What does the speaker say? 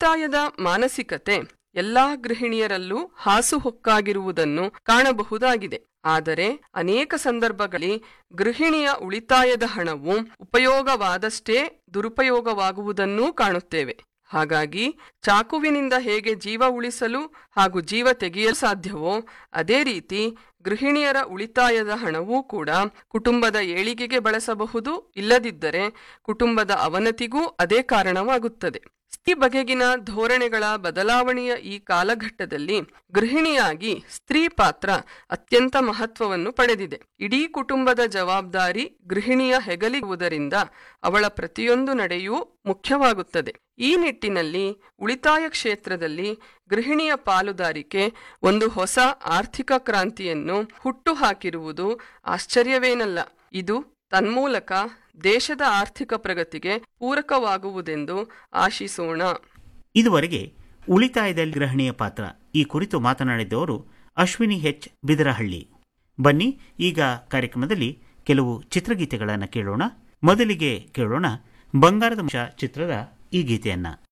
ಉಳಿತಾಯದ ಮಾನಸಿಕತೆ ಎಲ್ಲಾ ಗೃಹಿಣಿಯರಲ್ಲೂ ಹಾಸುಹೊಕ್ಕಾಗಿರುವುದನ್ನು ಕಾಣಬಹುದಾಗಿದೆ ಆದರೆ ಅನೇಕ ಸಂದರ್ಭಗಳಲ್ಲಿ ಗೃಹಿಣಿಯ ಉಳಿತಾಯದ ಹಣವು ಉಪಯೋಗವಾದಷ್ಟೇ ದುರುಪಯೋಗವಾಗುವುದನ್ನೂ ಕಾಣುತ್ತೇವೆ ಹಾಗಾಗಿ ಚಾಕುವಿನಿಂದ ಹೇಗೆ ಜೀವ ಉಳಿಸಲು ಹಾಗೂ ಜೀವ ತೆಗೆಯಲು ಸಾಧ್ಯವೋ ಅದೇ ರೀತಿ ಗೃಹಿಣಿಯರ ಉಳಿತಾಯದ ಹಣವೂ ಕೂಡ ಕುಟುಂಬದ ಏಳಿಗೆಗೆ ಬಳಸಬಹುದು ಇಲ್ಲದಿದ್ದರೆ ಕುಟುಂಬದ ಅವನತಿಗೂ ಅದೇ ಕಾರಣವಾಗುತ್ತದೆ ಸ್ತ್ರೀ ಬಗೆಗಿನ ಧೋರಣೆಗಳ ಬದಲಾವಣೆಯ ಈ ಕಾಲಘಟ್ಟದಲ್ಲಿ ಗೃಹಿಣಿಯಾಗಿ ಸ್ತ್ರೀ ಪಾತ್ರ ಅತ್ಯಂತ ಮಹತ್ವವನ್ನು ಪಡೆದಿದೆ ಇಡೀ ಕುಟುಂಬದ ಜವಾಬ್ದಾರಿ ಗೃಹಿಣಿಯ ಹೆಗಲಿರುವುದರಿಂದ ಅವಳ ಪ್ರತಿಯೊಂದು ನಡೆಯೂ ಮುಖ್ಯವಾಗುತ್ತದೆ ಈ ನಿಟ್ಟಿನಲ್ಲಿ ಉಳಿತಾಯ ಕ್ಷೇತ್ರದಲ್ಲಿ ಗೃಹಿಣಿಯ ಪಾಲುದಾರಿಕೆ ಒಂದು ಹೊಸ ಆರ್ಥಿಕ ಕ್ರಾಂತಿಯನ್ನು ಹುಟ್ಟುಹಾಕಿರುವುದು ಆಶ್ಚರ್ಯವೇನಲ್ಲ ಇದು ತನ್ಮೂಲಕ ದೇಶದ ಆರ್ಥಿಕ ಪ್ರಗತಿಗೆ ಪೂರಕವಾಗುವುದೆಂದು ಆಶಿಸೋಣ ಇದುವರೆಗೆ ಉಳಿತಾಯದಲ್ಲಿ ಗೃಹಿಣಿಯ ಪಾತ್ರ ಈ ಕುರಿತು ಮಾತನಾಡಿದ್ದವರು ಅಶ್ವಿನಿ ಹೆಚ್ ಬಿದರಹಳ್ಳಿ ಬನ್ನಿ ಈಗ ಕಾರ್ಯಕ್ರಮದಲ್ಲಿ ಕೆಲವು ಚಿತ್ರಗೀತೆಗಳನ್ನು ಕೇಳೋಣ ಮೊದಲಿಗೆ ಕೇಳೋಣ ಬಂಗಾರದ ಅಂಶ ಚಿತ್ರದ ಈ ಗೀತೆಯನ್ನ